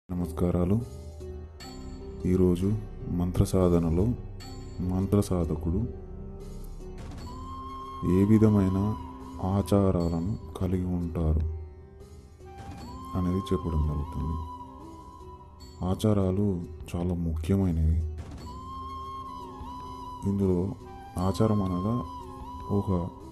నమస్కారాలు ఈరోజు మంత్ర సాధనలో మంత్ర సాధకుడు ఏ విధమైన ఆచారాలను కలిగి ఉంటారు అనేది చెప్పడం జరుగుతుంది ఆచారాలు చాలా ముఖ్యమైనవి ఇందులో ఆచారం అనగా ఒక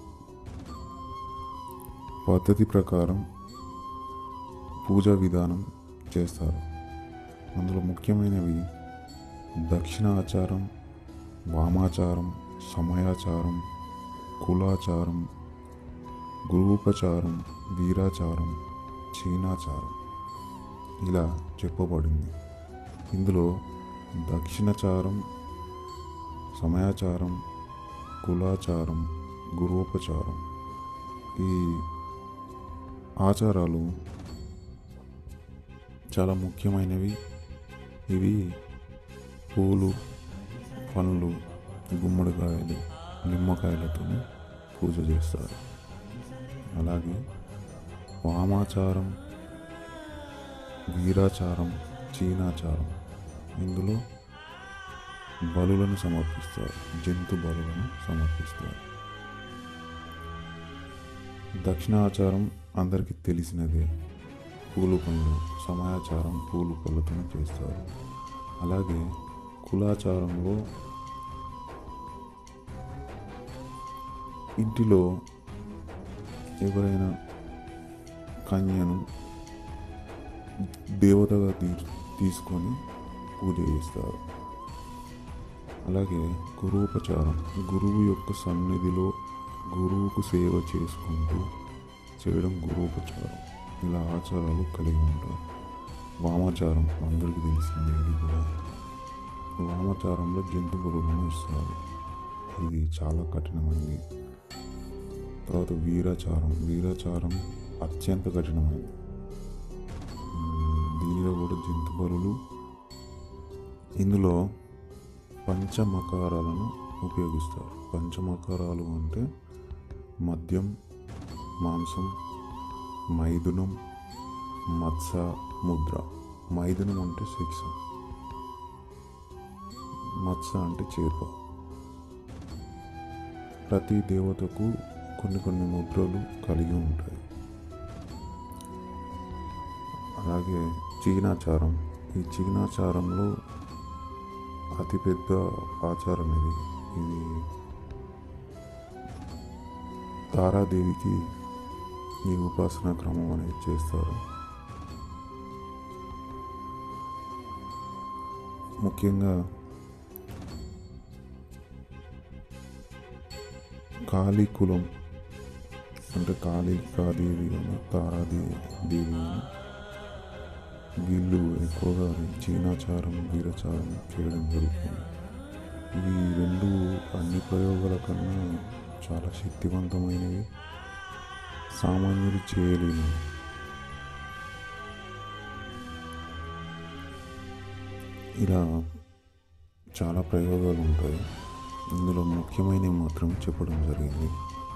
పద్ధతి ప్రకారం పూజా విధానం చేస్తారు అందులో ముఖ్యమైనవి దక్షిణాచారం వామాచారం సమయాచారం కులాచారం గురూపచారం వీరాచారం చీనాచారం ఇలా చెప్పబడింది ఇందులో దక్షిణాచారం సమయాచారం కులాచారం గురోపచారం ఈ ఆచారాలు చాలా ముఖ్యమైనవి ఇవి పూలు పండ్లు గుమ్మడికాయలు నిమ్మకాయలతో పూజ చేస్తారు అలాగే వామాచారం వీరాచారం చీనాచారం ఇందులో బలులను సమర్పిస్తారు జంతు బలులను సమర్పిస్తారు దక్షిణాచారం అందరికీ తెలిసినదే పూలు పనులు సమయాచారం పూలు పళ్ళతో చేస్తారు అలాగే కులాచారంలో ఇంటిలో ఎవరైనా కన్యను దేవతగా తీ తీసుకొని పూజ చేస్తారు అలాగే గురువుపచారం గురువు యొక్క సన్నిధిలో గురువుకు సేవ చేసుకుంటూ చేయడం గురువుపచారం ఇలా ఆచారాలు కలిగి ఉంటారు వామాచారం అందరికీ తెలిసిందే ఇది కూడా వామాచారంలో జంతు బలులను ఇస్తారు ఇది చాలా కఠినమైనది తర్వాత వీరాచారం వీరాచారం అత్యంత కఠినమైనది మ్మ్, దీనిలో కూడా జంతు బలులు ఇందులో పంచమకారాలను ఉపయోగిస్తారు పంచమకారాలు అంటే మద్యం మాంసం మైథునం మత్స ముద్ర మైథునం అంటే శిక్ష మత్స అంటే చేప ప్రతి దేవతకు కొన్ని కొన్ని ముద్రలు కలిగి ఉంటాయి అలాగే చీనాచారం ఈ చీనాచారంలో అతిపెద్ద ఆచారం ఇది ఇది తారాదేవికి ఈ ఉపాసనా క్రమం అనేది చేస్తారు ముఖ్యంగా కాళీ కులం అంటే కాళికాదేవి అని తారాదేవి దేవి అని వీళ్ళు ఎక్కువగా చీనాచారం వీరచారం చేయడం జరుగుతుంది ఇవి రెండు అన్ని ప్రయోగాల కన్నా చాలా శక్తివంతమైనవి సామాన్యులు చేయలేని ఇలా చాలా ప్రయోగాలు ఉంటాయి ఇందులో ముఖ్యమైనవి మాత్రం చెప్పడం జరిగింది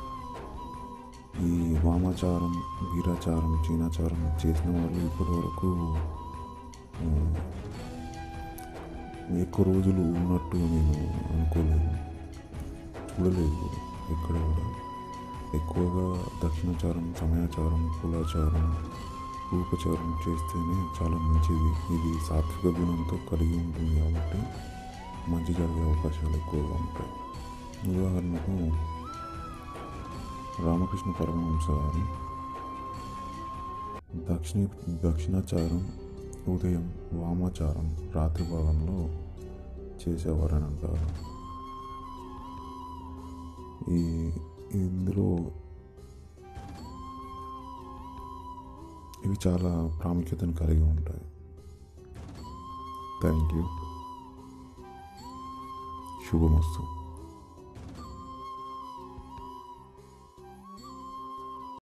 ఈ వామాచారం వీరాచారం చీనాచారం చేసిన వాళ్ళు ఇప్పటి వరకు ఎక్కువ రోజులు ఉన్నట్టు నేను అనుకోలేదు చూడలేదు కూడా ఎక్కడ కూడా ఎక్కువగా దక్షిణాచారం సమయాచారం కులాచారం రూపచారం చేస్తేనే చాలా మంచిది ఇది సాత్విక గుణంతో కలిగి ఉంటుంది కాబట్టి మంచి జరిగే అవకాశాలు ఎక్కువగా ఉంటాయి ఉదాహరణకు రామకృష్ణ పరమహంస గారు దక్షిణ దక్షిణాచారం ఉదయం వామాచారం రాత్రి భాగంలో చేసేవారని అంటారు ఈ ఇందులో ఇవి చాలా ప్రాముఖ్యతను కలిగి ఉంటాయి థ్యాంక్ యూ శుభమస్తు